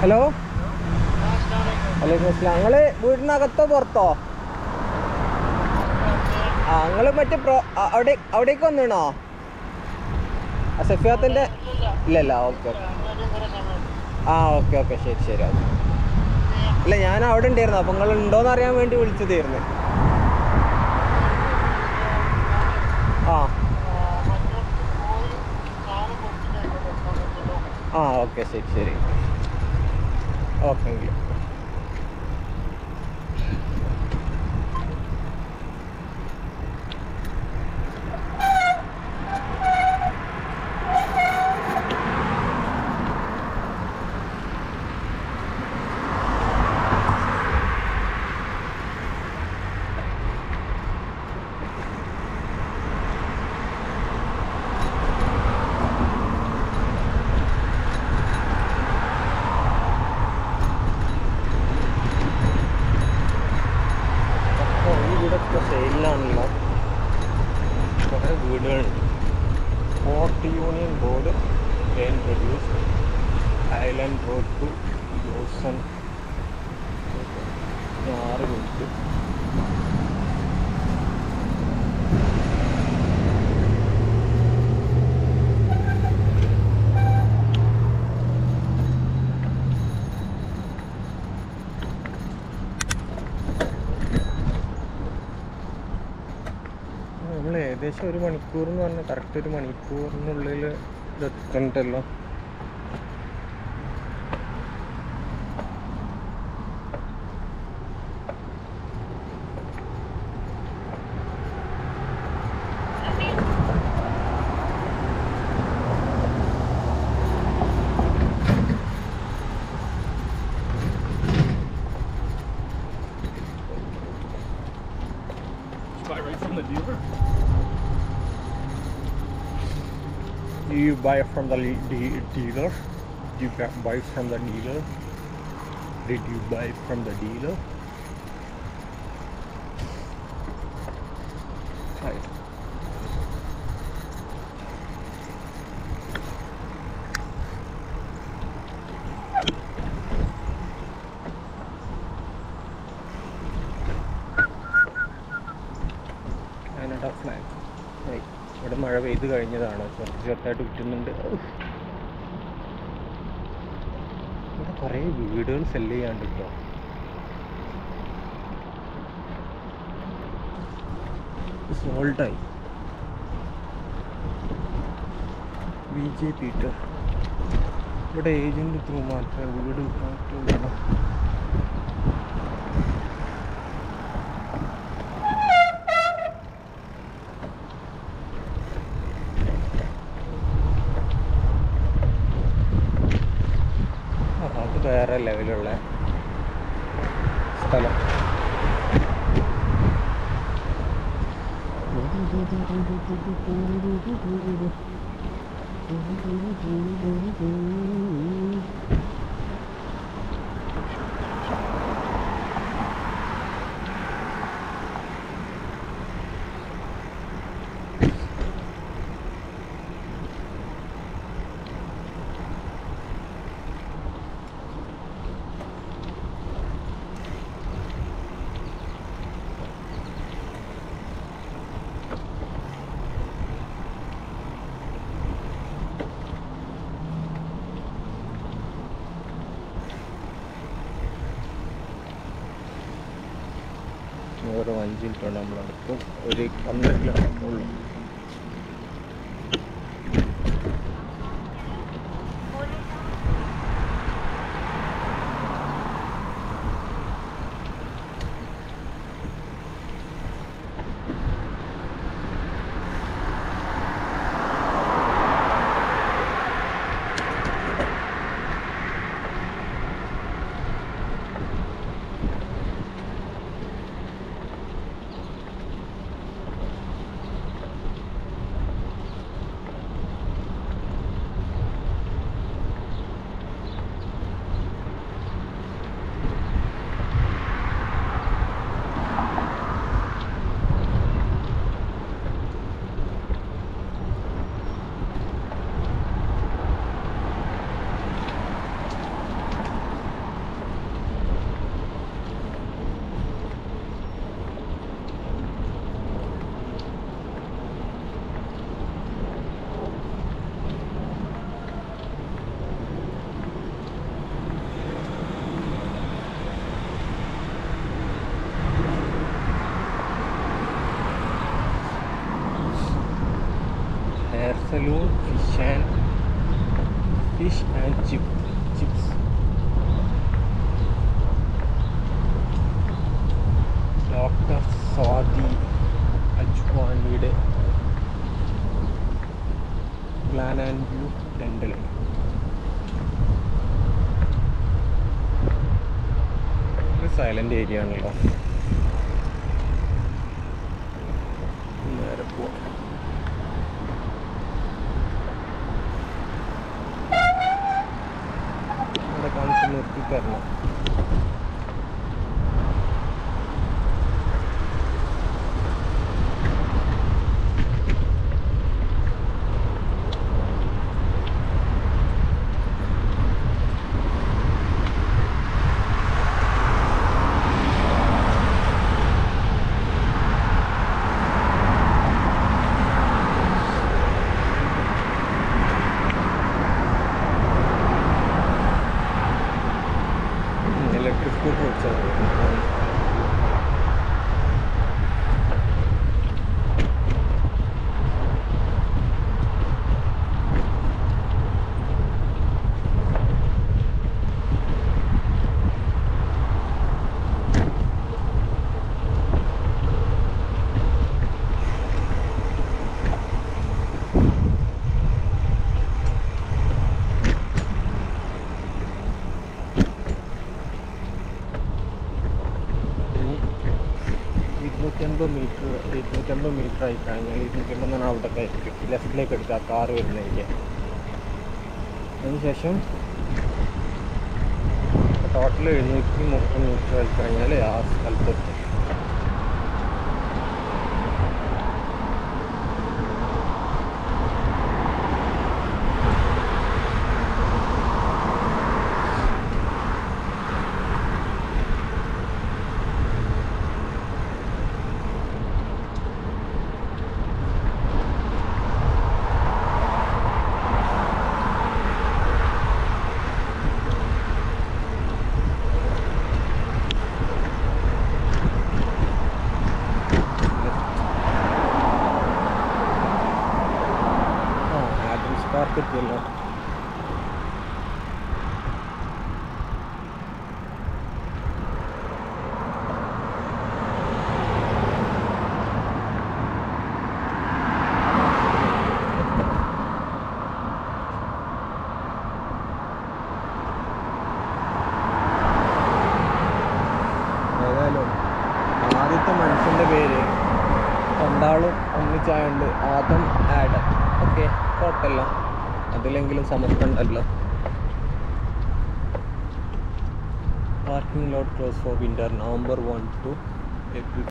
Hello വലൈക്കും അസ്സലാം നിങ്ങള് വീടിനകത്തോ പുറത്തോ ആ നിങ്ങൾ മറ്റേ പ്രോ ആ, അവിടെ അവിടേക്ക് വന്നിണോ ആ സഫിയാത്തിന്റെ ഇല്ലല്ല ഓക്കെ ഓക്കെ ആ ഓക്കെ ഓക്കെ ശരി ശരി ഓക്കെ ഇല്ല ഞാൻ അവിടെ ഉണ്ടായിരുന്നു അപ്പം നിങ്ങൾ ഉണ്ടോന്ന് അറിയാൻ വേണ്ടി വിളിച്ചതായിരുന്നു ആ ആ ഓക്കെ ശരി ശരി ഓക്കെ എങ്കിൽ അപ്പോൾ ഈ വീടൊക്കെ സെയിലിലാണല്ലോ കുറേ വീടുകളുണ്ട് fort union board lane produce island road to യോസൺ ആറ് മിനിറ്റ് നമ്മൾ ഏകദേശം ഒരു മണിക്കൂർ എന്ന് പറഞ്ഞാൽ കറക്റ്റ് ഒരു മണിക്കൂറിനുള്ളിൽ ഇത് എത്തണ്ടല്ലോ Buy right from the dealer. Do you buy from the le- de- dealer? Did you ba- buy from the dealer? Did you buy from the dealer? Right. Canada flag Right. ഇവിടെ മഴ പെയ്ത് കഴിഞ്ഞതാണ് കുറച്ച് ചെറുതായിട്ട് ഉറ്റുന്നുണ്ട് ഉഫ്. ഇവിടെ കുറേ വീടുകൾ സെല് ചെയ്യാണ്ട് കേട്ടോ സോൾട്ടായി ബി ജെ പീറ്റർ ഇവിടെ ഏജന്റ് ത്രൂ മാത്രമേ വീട് കിട്ടാറ്റുള്ളൂ ആ, അത് വേറെ ലെവലുള്ള സ്ഥലം ഒരു അഞ്ച് മിനിറ്റ് കൊണ്ട് നമ്മളടുത്ത് ഒരു ഒന്നര കിലോമീറ്റർ ഉള്ളു fish and chip chips doctor Swathi അജ്വാനിയുടെ plan and view dental silent area ആണല്ലോ നേരെ പോവാം ഇവിടെ കാണിച്ച് നിർത്തി തരണം ഇലക്ട്രിക് സ്കൂട്ടർ ഓടിച്ചാൽ ഇരുന്നൂറ്റമ്പത് മീറ്റർ ഇരുന്നൂറ്റമ്പത് മീറ്റർ ആയി കഴിഞ്ഞാൽ ഇരുന്നൂറ്റമ്പത് എന്നാണ് അവിടെ ആയിരിക്കും ലെഫ്റ്റിലേക്ക് എടുക്കുക കാറ് വരുന്നതിലേക്ക് അതിനുശേഷം ടോട്ടൽ എഴുന്നൂറ്റി മുപ്പത് മീറ്റർ ആയി കഴിഞ്ഞാൽ ആ സ്ഥലത്തെത്തും ആ ആഡംസ് പാർക്ക് എത്തിയല്ലോ ഏതായാലും ആദ്യത്തെ മനുഷ്യൻ്റെ പേര് രണ്ടാളും ഒന്നിച്ചായോണ്ട് ആദം ആഡം ഓക്കെ കുഴപ്പമില്ല അതിലെങ്കിലും സമർപ്പുണ്ടല്ലോ parking lot close for winter November one two April